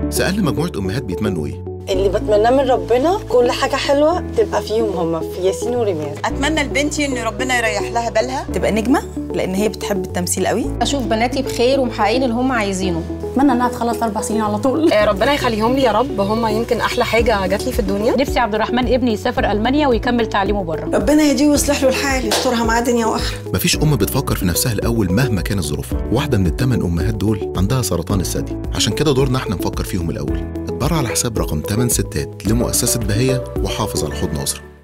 سالنا مجموعه امهات بيتمنوا ايه اللي بتمناه من ربنا كل حاجة حلوة تبقى فيهم هما في ياسين وريماس اتمنى لبنتي ان ربنا يريح لها بالها تبقى نجمه لان هي بتحب التمثيل قوي اشوف بناتي بخير ومحققين اللي هم عايزينه اتمنى انها تخلص اربع سنين على طول آه، ربنا يخليهم لي يا رب هم يمكن احلى حاجه جات لي في الدنيا نفسي عبد الرحمن ابني يسافر المانيا ويكمل تعليمه بره ربنا يهديه ويصلح له الحال يسترها معاه دنيا واخره مفيش ام بتفكر في نفسها الاول مهما كانت ظروفها واحده من الثمان امهات دول عندها سرطان الثدي عشان كده دورنا احنا نفكر فيهم الاول اتبرع على حساب رقم 8 ستات لمؤسسه بهيه وحافظ على حوض ناصر